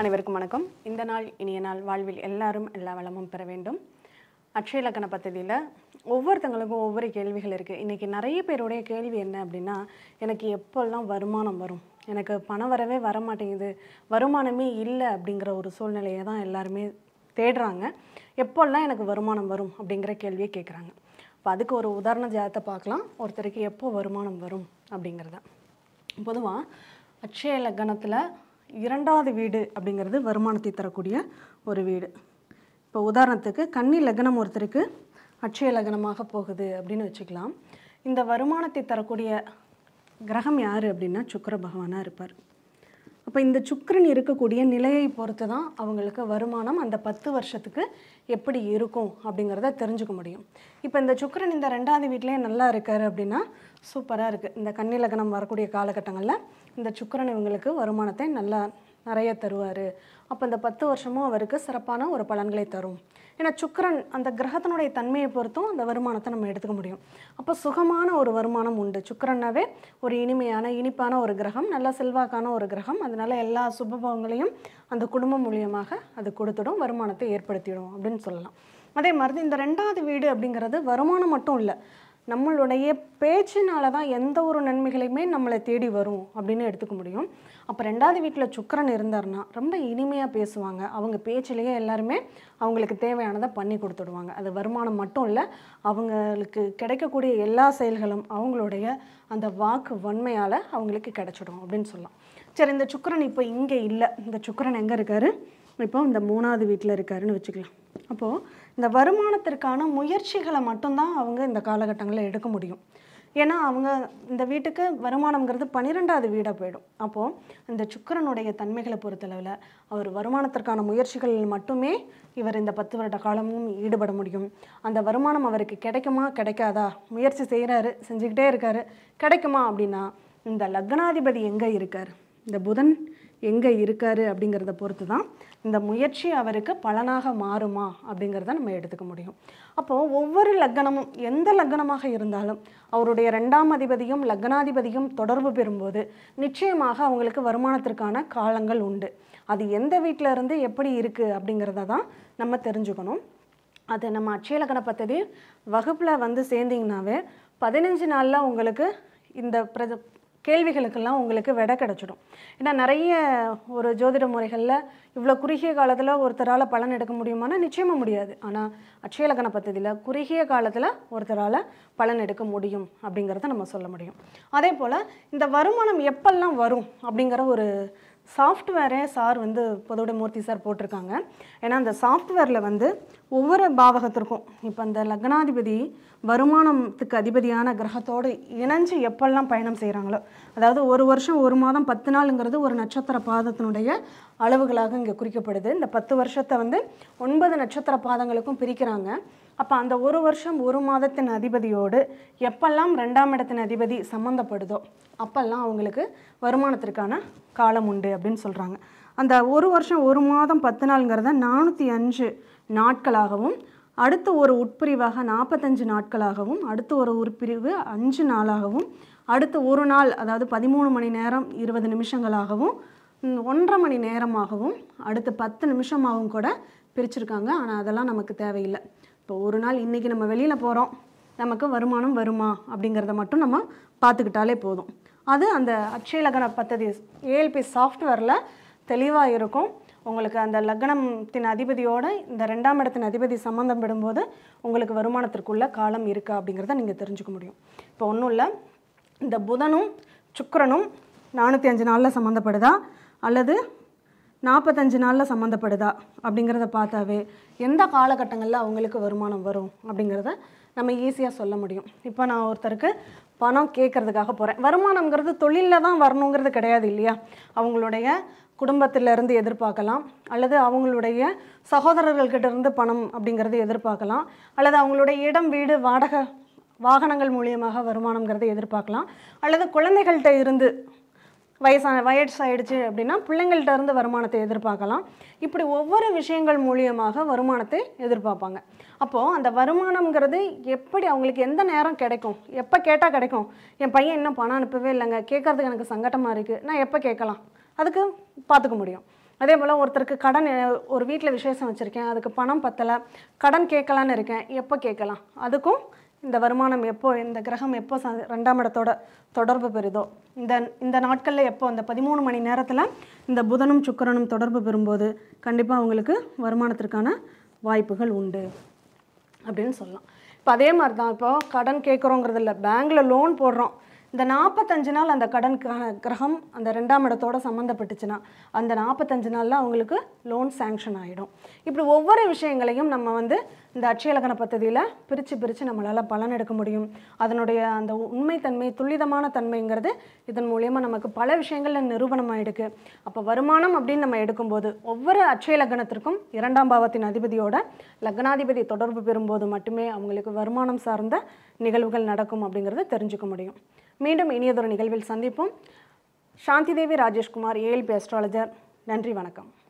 அனைவருக்கும் வணக்கம் இந்த நாள் இனிய நாள் வாழ்வில் எல்லாரும் எல்லா வளமும் பெற வேண்டும் அட்சய இலக்கண பദ്ധதியில் ஒவ்வொருத்தங்களுக்கும் ஒவ்வொரு கேள்விகள் இருக்குது இன்றைக்கி நிறைய பேருடைய கேள்வி என்ன அப்படின்னா எனக்கு எப்போல்லாம் வருமானம் வரும் எனக்கு பணம் வரவே வர மாட்டேங்குது வருமானமே இல்லை அப்படிங்கிற ஒரு சூழ்நிலையை தான் எல்லாருமே தேடுறாங்க எப்போல்லாம் எனக்கு வருமானம் வரும் அப்படிங்கிற கேள்வியை கேட்குறாங்க இப்போ அதுக்கு ஒரு உதாரண ஜாதத்தை பார்க்கலாம் ஒருத்தருக்கு எப்போ வருமானம் வரும் அப்படிங்கிறத பொதுவாக அட்சய லக்னத்தில் இரண்டாவது வீடு அப்படிங்கிறது வருமானத்தை தரக்கூடிய ஒரு வீடு இப்போ உதாரணத்துக்கு கன்னி லக்னம் ஒருத்தருக்கு அட்சய லக்னமாக போகுது அப்படின்னு வச்சுக்கலாம் இந்த வருமானத்தை தரக்கூடிய கிரகம் யார் அப்படின்னா சுக்கிர பகவானாக இருப்பார் அப்போ இந்த சுக்கிரன் இருக்கக்கூடிய நிலையை பொறுத்து தான் அவங்களுக்கு வருமானம் அந்த பத்து வருஷத்துக்கு எப்படி இருக்கும் அப்படிங்கிறத தெரிஞ்சுக்க முடியும் இப்போ இந்த சுக்கிரன் இந்த ரெண்டாவது வீட்டிலே நல்லா இருக்காரு அப்படின்னா சூப்பராக இருக்குது இந்த கன்னி லக்னம் வரக்கூடிய காலகட்டங்களில் இந்த சுக்கிரன் இவங்களுக்கு வருமானத்தை நல்லா நிறைய தருவார் அப்போ இந்த பத்து வருஷமும் அவருக்கு சிறப்பான ஒரு பலன்களை தரும் ஏன்னா சுக்கிரன் அந்த கிரகத்தினுடைய தன்மையை பொறுத்தும் அந்த வருமானத்தை நம்ம எடுத்துக்க முடியும் அப்போ சுகமான ஒரு வருமானம் உண்டு சுக்கிரன்னாவே ஒரு இனிமையான இனிப்பான ஒரு கிரகம் நல்ல செல்வாக்கான ஒரு கிரகம் அதனால எல்லா சுபபவங்களையும் அந்த குடும்பம் மூலியமாக அது கொடுத்துடும் வருமானத்தை ஏற்படுத்திடும் அப்படின்னு சொல்லலாம் அதே மாதிரி இந்த ரெண்டாவது வீடு அப்படிங்கிறது வருமானம் மட்டும் இல்லை நம்மளுடைய பேச்சினால தான் எந்த ஒரு நன்மைகளையுமே நம்மளை தேடி வரும் அப்படின்னு எடுத்துக்க முடியும் அப்போ ரெண்டாவது வீட்டில் சுக்கிரன் இருந்தாருன்னா ரொம்ப இனிமையாக பேசுவாங்க அவங்க பேச்சிலேயே எல்லாருமே அவங்களுக்கு தேவையானதை பண்ணி கொடுத்துடுவாங்க அது வருமானம் மட்டும் இல்லை அவங்களுக்கு கிடைக்கக்கூடிய எல்லா செயல்களும் அவங்களுடைய அந்த வாக்கு வன்மையால் அவங்களுக்கு கிடைச்சிடும் அப்படின்னு சொல்லலாம் சரி இந்த சுக்கிரன் இப்போ இங்கே இல்லை இந்த சுக்கிரன் எங்கே இருக்காரு இப்போ இந்த மூணாவது வீட்டில் இருக்காருன்னு வச்சுக்கலாம் அப்போது இந்த வருமானத்திற்கான முயற்சிகளை மட்டும்தான் அவங்க இந்த காலகட்டங்களில் எடுக்க முடியும் ஏன்னா அவங்க இந்த வீட்டுக்கு வருமானம்ங்கிறது பன்னிரெண்டாவது வீடாக போயிடும் அப்போது இந்த சுக்கிரனுடைய தன்மைகளை பொறுத்தளவில் அவர் வருமானத்திற்கான முயற்சிகளில் மட்டுமே இவர் இந்த பத்து வருட காலமும் ஈடுபட முடியும் அந்த வருமானம் அவருக்கு கிடைக்குமா கிடைக்காதா முயற்சி செய்கிறாரு செஞ்சுக்கிட்டே இருக்காரு கிடைக்குமா அப்படின்னா இந்த லக்னாதிபதி எங்கே இருக்கார் இந்த புதன் எங்கே இருக்காரு அப்படிங்கிறத பொறுத்து தான் இந்த முயற்சி அவருக்கு பலனாக மாறுமா அப்படிங்கிறத நம்ம எடுத்துக்க முடியும் அப்போது ஒவ்வொரு லக்னமும் எந்த லக்னமாக இருந்தாலும் அவருடைய ரெண்டாம் அதிபதியும் லக்னாதிபதியும் தொடர்பு பெறும்போது நிச்சயமாக அவங்களுக்கு வருமானத்திற்கான காலங்கள் உண்டு அது எந்த வீட்டில் இருந்து எப்படி இருக்குது அப்படிங்கிறத தான் நம்ம தெரிஞ்சுக்கணும் அது நம்ம அட்சயலக்கண பദ്ധதி வகுப்பில் வந்து சேர்ந்தீங்கன்னாவே பதினஞ்சு நாளில் உங்களுக்கு இந்த பிரத கேள்விகளுக்கெல்லாம் உங்களுக்கு விடை கிடச்சிடும் ஏன்னா நிறைய ஒரு ஜோதிட முறைகளில் இவ்வளோ குறுகிய காலத்தில் ஒருத்தரால் பலன் எடுக்க முடியுமானா நிச்சயமாக முடியாது ஆனால் அட்சயலக்கண பദ്ധதியில் குறுகிய காலத்தில் ஒருத்தரால் பலன் எடுக்க முடியும் அப்படிங்கிறத நம்ம சொல்ல முடியும் அதே போல் இந்த வருமானம் எப்பெல்லாம் வரும் அப்படிங்கிற ஒரு சாஃப்ட்வேரே சார் வந்து பொதுவுடை மூர்த்தி சார் போட்டிருக்காங்க ஏன்னா அந்த சாஃப்ட்வேரில் வந்து ஒவ்வொரு பாவகத்திற்கும் இப்போ அந்த லக்னாதிபதி வருமானத்துக்கு அதிபதியான கிரகத்தோடு இணைஞ்சு எப்பெல்லாம் பயணம் செய்கிறாங்களோ அதாவது ஒரு வருஷம் ஒரு மாதம் பத்து நாளுங்கிறது ஒரு நட்சத்திர பாதத்தினுடைய அளவுகளாக இங்கே குறிக்கப்படுது இந்த பத்து வருஷத்தை வந்து ஒன்பது நட்சத்திர பாதங்களுக்கும் பிரிக்கிறாங்க அப்போ அந்த ஒரு வருஷம் ஒரு மாதத்தின் அதிபதியோடு எப்பெல்லாம் ரெண்டாம் இடத்தின் அதிபதி சம்மந்தப்படுதோ அப்பெல்லாம் அவங்களுக்கு வருமானத்திற்கான காலம் உண்டு அப்படின்னு சொல்கிறாங்க அந்த ஒரு வருஷம் ஒரு மாதம் பத்து நாளுங்கிறத நானூற்றி அஞ்சு நாட்களாகவும் அடுத்த ஒரு உட்பிரிவாக நாற்பத்தஞ்சு நாட்களாகவும் அடுத்த ஒரு உட்பிரிவு அஞ்சு நாளாகவும் அடுத்த ஒரு நாள் அதாவது பதிமூணு மணி நேரம் இருபது நிமிஷங்களாகவும் ம், ஒன்றரை மணி நேரமாகவும் அடுத்து பத்து நிமிஷமாகவும் கூட பிரிச்சிருக்காங்க ஆனால் அதெல்லாம் நமக்கு தேவையில்லை இப்போ ஒரு நாள் இன்றைக்கி நம்ம வெளியில் போகிறோம் நமக்கு வருமானம் வருமா அப்படிங்கிறத மட்டும் நம்ம பார்த்துக்கிட்டாலே போதும் அது அந்த அட்சயலகன பദ്ധதி ஏஎல்பி சாஃப்ட்வேரில் தெளிவாக இருக்கும் உங்களுக்கு அந்த லக்னத்தின் அதிபதியோட இந்த ரெண்டாம் இடத்தின் அதிபதி சம்மந்தம் விடும்போது உங்களுக்கு வருமானத்திற்குள்ள காலம் இருக்கா அப்படிங்கிறத நீங்கள் தெரிஞ்சுக்க முடியும் இப்போ ஒன்றும் இல்லை இந்த புதனும் சுக்கிரனும் நானூற்றி அஞ்சு நாளில் சம்மந்தப்படுதா அல்லது நாற்பத்தஞ்சு நாளில் சம்மந்தப்படுதா அப்படிங்கிறத பார்த்தாவே எந்த காலகட்டங்களில் அவங்களுக்கு வருமானம் வரும் அப்படிங்கிறத நம்ம ஈஸியாக சொல்ல முடியும் இப்போ நான் ஒருத்தருக்கு பணம் கேட்கறதுக்காக போகிறேன் வருமானம்ங்கிறது தொழிலில் தான் வரணுங்கிறது கிடையாது இல்லையா அவங்களுடைய குடும்பத்திலேருந்து எதிர்பார்க்கலாம் அல்லது அவங்களுடைய சகோதரர்கள்கிட்ட இருந்து பணம் அப்படிங்கிறது எதிர்பார்க்கலாம் அல்லது அவங்களுடைய இடம் வீடு வாடகை வாகனங்கள் மூலியமாக வருமானங்கிறதை எதிர்பார்க்கலாம் அல்லது குழந்தைகள்கிட்ட இருந்து வயசான வயசாயிடுச்சு அப்படின்னா பிள்ளைங்கள்ட்ட இருந்து வருமானத்தை எதிர்பார்க்கலாம் இப்படி ஒவ்வொரு விஷயங்கள் மூலியமாக வருமானத்தை எதிர்பார்ப்பாங்க அப்போது அந்த வருமானம்ங்கிறது எப்படி அவங்களுக்கு எந்த நேரம் கிடைக்கும் எப்போ கேட்டால் கிடைக்கும் என் பையன் இன்னும் பணம் அனுப்பவே இல்லைங்க கேட்கறதுக்கு எனக்கு சங்கடமாக இருக்குது நான் எப்போ கேட்கலாம் அதுக்கு பார்த்துக்க முடியும் அதே போல் ஒருத்தருக்கு கடன் அஹ், ஒரு வீட்டில் விசேஷம் வச்சுருக்கேன் அதுக்கு பணம் பத்தலை கடன் கேட்கலான்னு இருக்கேன் எப்போ கேட்கலாம் அதுக்கும் இந்த வருமானம் எப்போ இந்த கிரகம் எப்போ ச ரெண்டாம் இடத்தோட தொடர்பு பெறுதோ இந்த இந்த நாட்களில் எப்போ இந்த பதிமூணு மணி நேரத்தில் இந்த புதனும் சுக்கிரனும் தொடர்பு பெறும்போது கண்டிப்பாக அவங்களுக்கு வருமானத்திற்கான வாய்ப்புகள் உண்டு அப்படின்னு சொல்லலாம் இப்போ அதே மாதிரி தான் இப்போ கடன் கேட்குறோங்கிறது இல்லை பேங்க்கில் லோன் போடுறோம் இந்த நாற்பத்தஞ்சு நாள் அந்த கடனுக்கான கிரகம் அந்த ரெண்டாம் இடத்தோட சம்மந்தப்பட்டுச்சுன்னா அந்த நாற்பத்தஞ்சு நாளில் அவங்களுக்கு லோன் சேங்ஷன் ஆகிடும் இப்படி ஒவ்வொரு விஷயங்களையும் நம்ம வந்து இந்த அட்சயலக்கண பദ്ധதியில் பிரித்து பிரித்து நம்மளால் பலன் எடுக்க முடியும் அதனுடைய அந்த உண்மைத்தன்மை துல்லிதமான தன்மைங்கிறது இதன் மூலயமா நமக்கு பல விஷயங்களில் நிரூபணம் ஆயிடுக்கு அப்போ வருமானம் அப்படின்னு நம்ம எடுக்கும்போது ஒவ்வொரு அட்சய லக்னத்திற்கும் இரண்டாம் பாவத்தின் அதிபதியோட லக்னாதிபதி தொடர்பு பெறும்போது மட்டுமே அவங்களுக்கு வருமானம் சார்ந்த நிகழ்வுகள் நடக்கும் அப்படிங்கிறத தெரிஞ்சுக்க முடியும் மீண்டும் இனியதொரு நிகழ்வில் சந்திப்போம் சாந்தி தேவி ராஜேஷ்குமார் ஏஎல்பி அஸ்ட்ராலஜர் நன்றி வணக்கம்